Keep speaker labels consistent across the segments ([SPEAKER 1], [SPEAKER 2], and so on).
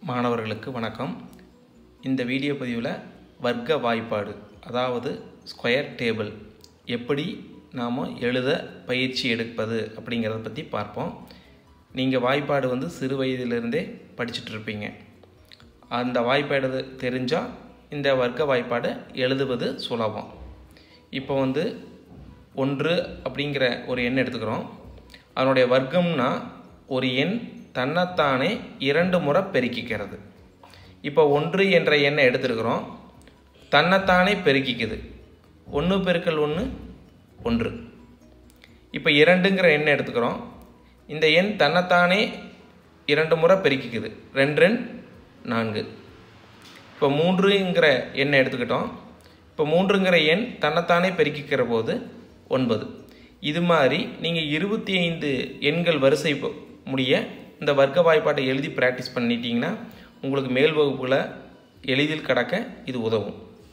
[SPEAKER 1] மாணவர்களுக்கு வணக்கம் இந்த வீடியோ பதிவில் வர்க்க வாய்ப்பாடு அதாவது ஸ்கொயர் டேபிள் எப்படி நாம் எழுத பயிற்சி எடுப்பது அப்படிங்கிறத பற்றி பார்ப்போம் நீங்கள் வாய்ப்பாடு வந்து சிறு வயதிலிருந்தே படிச்சுட்டு இருப்பீங்க அந்த வாய்ப்பாடு தெரிஞ்சால் இந்த வர்க்க வாய்ப்பாடை எழுதுவது சுலபம் இப்போ வந்து ஒன்று அப்படிங்கிற ஒரு எண் எடுத்துக்கிறோம் அதனுடைய வர்க்கம்னா ஒரு எண் தன்னைத்தானே இரண்டு முறை பெருக்கிக்கிறது இப்போ ஒன்று என்ற எண்ணை எடுத்துருக்கிறோம் தன்னைத்தானே பெருக்கிக்குது ஒன்று பெருக்கல் ஒன்று ஒன்று இப்போ இரண்டுங்கிற எண்ணை எடுத்துக்கிறோம் இந்த எண் தன்னைத்தானே இரண்டு முறை பெருக்கிக்குது ரெண்டு ரெண்டு நான்கு இப்போ மூன்றுங்கிற எண்ணை எடுத்துக்கிட்டோம் இப்போ மூன்றுங்கிற எண் தன்னைத்தானே பெருக்கிக்கிற போது ஒன்பது இது மாதிரி நீங்கள் இருபத்தி ஐந்து எண்கள் வரிசை ப- முடிய இந்த வர்க்க வாய்ப்பாட்டை எழுதி ப்ராக்டிஸ் பண்ணிட்டீங்கன்னா உங்களுக்கு மேல் வகுப்புகளை எளிதில் கடக்க இது உதவும்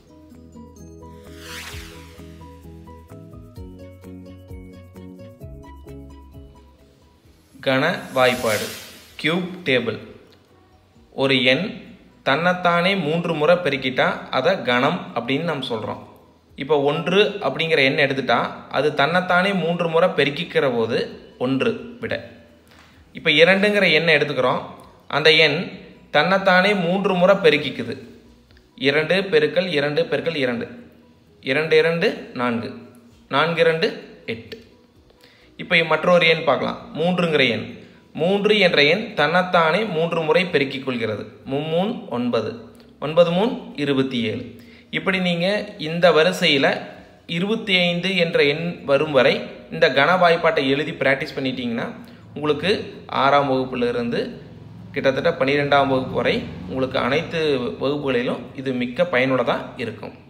[SPEAKER 1] கன வாய்ப்பாடு கியூப் டேபிள் ஒரு எண் தன்னைத்தானே மூன்று முறை பெருக்கிட்டா அதை கணம் அப்படின்னு நம்ம சொல்கிறோம் இப்போ ஒன்று அப்படிங்கிற எண் எடுத்துட்டா அது தன்னைத்தானே மூன்று முறை பெருக்கிக்கிற போது ஒன்று விட இப்போ இரண்டுங்கிற எண்ணை எடுத்துக்கிறோம் அந்த எண் தன்னைத்தானே மூன்று முறை பெருக்கிக்குது இரண்டு பெருக்கல் இரண்டு பெருக்கல் இரண்டு இரண்டு இரண்டு நான்கு நான்கு இரண்டு எட்டு இப்போ மற்றொரு எண் பார்க்கலாம் மூன்றுங்கிற எண் மூன்று என்ற எண் தன்னைத்தானே மூன்று முறை பெருக்கிக் கொள்கிறது மும்மூன் ஒன்பது ஒன்பது மூன் இருபத்தி ஏழு இப்படி நீங்கள் இந்த வரிசையில் இருபத்தி ஐந்து என்ற எண் வரும் வரை இந்த கன வாய்ப்பாட்டை எழுதி ப்ராக்டிஸ் பண்ணிட்டீங்கன்னா உங்களுக்கு ஆறாம் வகுப்பிலிருந்து கிட்டத்தட்ட பன்னிரெண்டாம் வகுப்பு வரை உங்களுக்கு அனைத்து வகுப்புகளிலும் இது மிக்க பயனுள்ளதாக இருக்கும்